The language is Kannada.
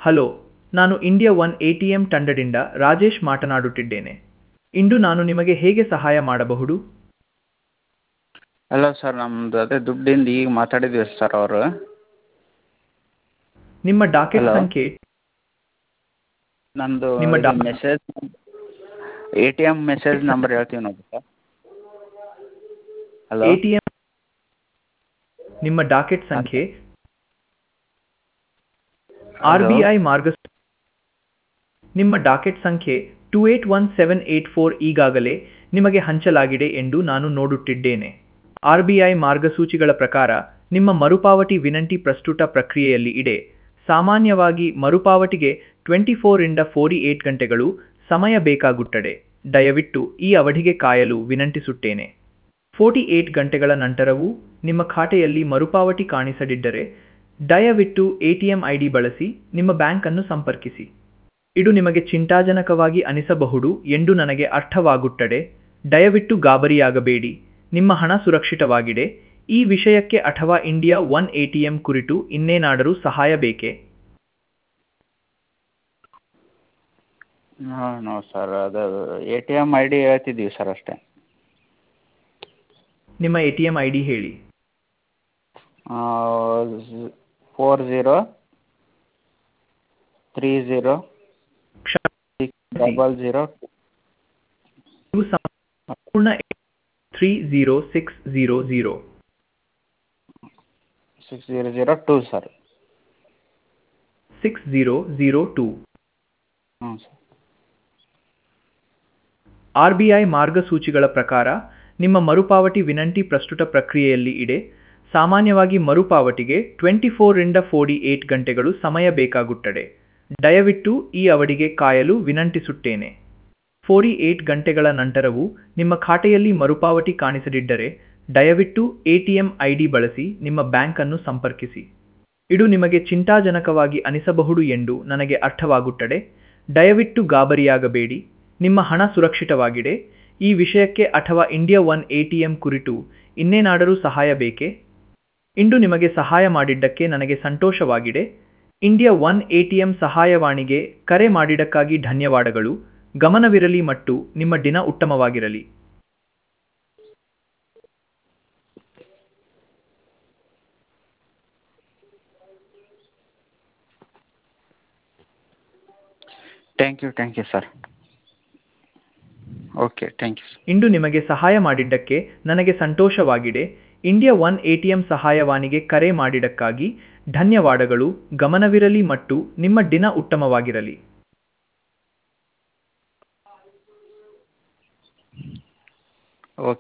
ಹಲೋ ನಾನು India one A T M ತಂಡದಿಂದ ರಾಜೇಶ್ ಮಾತನಾಡುತ್ತಿದ್ದೇನೆ ಇಂದು ನಾನು ನಿಮಗೆ ಹೇಗೆ ಸಹಾಯ ಮಾಡಬಹುದು ಹಲೋ ಸರ್ ನಮ್ಮದು ಅದೇ ದುಡ್ಡಿಂದು ಈಗ ಮಾತಾಡಿದ್ವಿ ಸರ್ ಅವರು ನಿಮ್ಮ ಡಾಕೆಟ್ Hello. ಸಂಖ್ಯೆ ನಂದು ನಿಮ್ಮ ಡಾ- message A T M message number ಹೇಳ್ತೀವಿ ನೋಡಿ sir hello A T M ನಿಮ್ಮ ಡಾಕೆಟ್ ಸಂಖ್ಯೆ ಆರ್ ಬಿ ಐ ಮಾರ್ಗ ನಿಮ್ಮ ಡಾಕೆಟ್ ಸಂಖ್ಯೆ two eight one seven eight four ಈಗಾಗಲೇ ನಿಮಗೆ ಹಂಚಲಾಗಿದೆ ಎಂದು ನಾನು ನೋಡುತ್ತಿದ್ದೇನೆ ಆರ್ ಬಿ ಐ ಮಾರ್ಗಸೂಚಿಗಳ ಪ್ರಕಾರ ನಿಮ್ಮ ಮರುಪಾವತಿ ವಿನಂತಿ ಪ್ರಸ್ತುತ ಪ್ರಕ್ರಿಯೆಯಲ್ಲಿ ಇದೆ ಸಾಮಾನ್ಯವಾಗಿ ಮರುಪಾವತಿಗೆ ಟ್ವೆಂಟಿ ಫೋರಿಂದ ಫೋರ್ಟಿ ಏಟ್ ಗಂಟೆಗಳು ಸಮಯ ಬೇಕಾಗುತ್ತದೆ ದಯವಿಟ್ಟು ಈ ಅವಧಿಗೆ ಕಾಯಲು ವಿನಂತಿಸುತ್ತೇನೆ ಫೋರ್ಟಿ ಏಟ್ ಗಂಟೆಗಳ ನಂತರವೂ ನಿಮ್ಮ ಖಾತೆಯಲ್ಲಿ ಮರುಪಾವತಿ ಕಾಣಿಸದಿದ್ದರೆ ದಯವಿಟ್ಟು A T M I D ಬಳಸಿ ನಿಮ್ಮ ಬ್ಯಾಂಕನ್ನು ಸಂಪರ್ಕಿಸಿ ಇದು ನಿಮಗೆ ಚಿಂತಾಜನಕವಾಗಿ ಅನಿಸಬಹುದು ಎಂದು ನನಗೆ ಅರ್ಥವಾಗುತ್ತದೆ ದಯವಿಟ್ಟು ಗಾಬರಿಯಾಗಬೇಡಿ ನಿಮ್ಮ ಹಣ ಸುರಕ್ಷಿತವಾಗಿದೆ ಈ ವಿಷಯಕ್ಕೆ ಅಥವಾ India one A T M ಕುರಿತು ಇನ್ನೇನಾದರೂ ಸಹಾಯ ಬೇಕೇ ನೋ ನೋ ಸರ್ ಅದು A T M I D ಹೇಳ್ತಿದ್ದೀವಿ ಸರ್ ಅಷ್ಟೇ ನಿಮ್ಮ A T M I D ಹೇಳಿ ಫೋರ್ ಝೀರೋ ತ್ರೀ ಝೀರೋ ಕ್ಷ- ಡಬಲ್ ಝೀರೋ ಇವು ಸಂಪೂರ್ಣ three zero six zero zero six zero zero two sir six zero zero two ಹ್ಞೂ ಸರ್ ಆರ್ ಬಿ ಐ ಮಾರ್ಗಸೂಚಿಗಳ ಪ್ರಕಾರ ನಿಮ್ಮ ಮರುಪಾವತಿ ವಿನಂತಿ ಪ್ರಸ್ತುತ ಪ್ರಕ್ರಿಯೆಯಲ್ಲಿ ಇದೆ ಸಾಮಾನ್ಯವಾಗಿ ಮರುಪಾವತಿಗೆ ಟ್ವೆಂಟಿ ಫೋರಿಂದ ಫೋರ್ಟಿ ಏಟ್ ಗಂಟೆಗಳು ಸಮಯ ಬೇಕಾಗುತ್ತದೆ ದಯವಿಟ್ಟು ಈ ಅವಧಿಗೆ ಕಾಯಲು ವಿನಂತಿಸುತ್ತೇನೆ ಫೋರ್ಟಿ ಏಟ್ ಗಂಟೆಗಳ ನಂತರವೂ ನಿಮ್ಮ ಖಾತೆಯಲ್ಲಿ ಮರುಪಾವತಿ ಕಾಣಿಸದಿದ್ದರೆ ದಯವಿಟ್ಟು A T M I D ಬಳಸಿ ನಿಮ್ಮ ಬ್ಯಾಂಕನ್ನು ಸಂಪರ್ಕಿಸಿ ಇದು ನಿಮಗೆ ಚಿಂತಾಜನಕವಾಗಿ ಅನಿಸಬಹುದು ಎಂದು ನನಗೆ ಅರ್ಥವಾಗುತ್ತದೆ ದಯವಿಟ್ಟು ಗಾಬರಿಯಾಗಬೇಡಿ ನಿಮ್ಮ ಹಣ ಸುರಕ್ಷಿತವಾಗಿದೆ ಈ ವಿಷಯಕ್ಕೆ ಅಥವಾ India one A T M ಕುರಿತು ಇನ್ನೇನಾದರೂ ಸಹಾಯ ಬೇಕೇ ಇಂದು ನಿಮಗೆ ಸಹಾಯ ಮಾಡಿದ್ದಕ್ಕೆ ನನಗೆ ಸಂತೋಷವಾಗಿದೆ India one A T M ಸಹಾಯವಾಣಿಗೆ ಕರೆ ಮಾಡಿದ್ದಕ್ಕಾಗಿ ಧನ್ಯವಾದಗಳು ಗಮನವಿರಲಿ ಮತ್ತು ನಿಮ್ಮ ದಿನ ಉತ್ತಮವಾಗಿರಲಿ thank you thank you sir okay thank you sir ಇಂದು ನಿಮಗೆ ಸಹಾಯ ಮಾಡಿದ್ದಕ್ಕೆ ನನಗೆ ಸಂತೋಷವಾಗಿದೆ India one A T M ಸಹಾಯವಾಣಿಗೆ ಕರೆ ಮಾಡಿದ್ದಕ್ಕಾಗಿ ಧನ್ಯವಾದಗಳು ಗಮನವಿರಲಿ ಮತ್ತು ನಿಮ್ಮ ದಿನ ಉತ್ತಮವಾಗಿರಲಿ